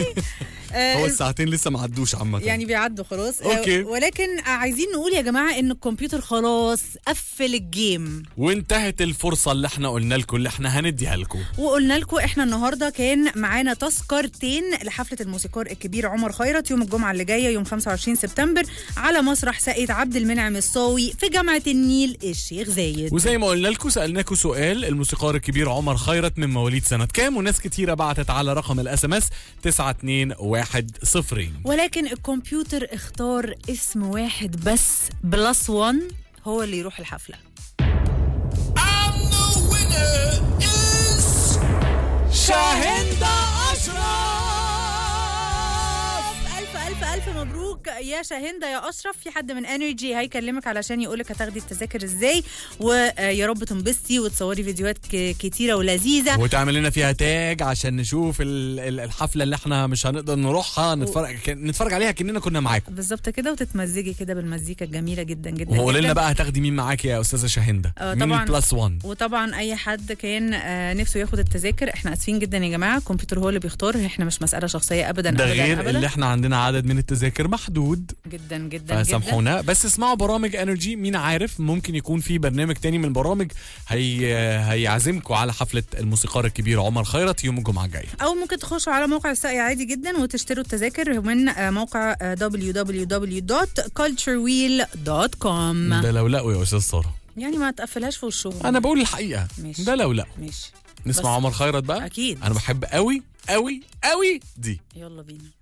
آه، هو الساعتين لسه ما عدوش عامه يعني بيعدوا خلاص أوكي. آه، ولكن عايزين نقول يا جماعه ان الكمبيوتر خلاص قفل الجيم وانتهت الفرصه اللي احنا قلنا لكم اللي احنا هنديها لكم وقلنا لكم احنا النهارده كان معانا تذكرتين لحفله الموسيقار الكبير عمر خيرت يوم الجمعه اللي جايه يوم 25 سبتمبر على مسرح ساقية عبد المنعم الصاوي في جامعه النيل الشيخ زايد وزي ما قلنا لكم سالناكم سؤال الموسيقار الكبير عمر خيرت من مواليد سنه كام وناس كتيره بعتت على رقم الاس ام اس 92110 ولكن الكمبيوتر اختار اسم واحد بس بلس 1 هو اللي يروح الحفله شاهندة أشرف ألف ألف ألف مبروك يا شاهندة يا أشرف في حد من انرجي هيكلمك علشان يقولك هتاخدي التذاكر ازاي ويا رب تنبسطي وتصوري فيديوهات ك- كتيرة ولذيذة وتعمل لنا فيها تاج عشان نشوف ال- ال- الحفله اللي احنا مش هنقدر نروحها نتفرج نتفرج عليها كاننا كنا معاكم بالظبط كده وتتمزجي كده بالمزيكا الجميلة جدا جدا وقول جدا. لنا بقى هتاخدي مين معاكي يا استاذه شاهندة آه، مين طبعاً. البلس 1 وطبعا اي حد كان آه، نفسه ياخد التذاكر احنا اسفين جدا يا جماعه الكمبيوتر هو اللي بيختار احنا مش مساله شخصيه ابدا ده ابدا غير ابدا اللي احنا عندنا عدد من التذاكر محدود جدا جدا جدا فسامحونا بس اسمعوا برامج انرجي مين عارف ممكن يكون في برنامج تاني من البرامج هي هيعزمكم على حفله الموسيقار الكبير عمر خيرت يوم الجمعه الجايه او ممكن تخشوا على موقع الساقية عادي جدا وتشتروا التذاكر من آه، موقع آه، www.culturewheel.com ده لو لقوا يا استاذ ساره يعني ما تقفلهاش في وشهم انا بقول الحقيقه ماشي. ده لو لقوا ماشي نسمع بس- عمر خيرت بقى اكيد انا بحب قوي قوي قوي دي يلا بينا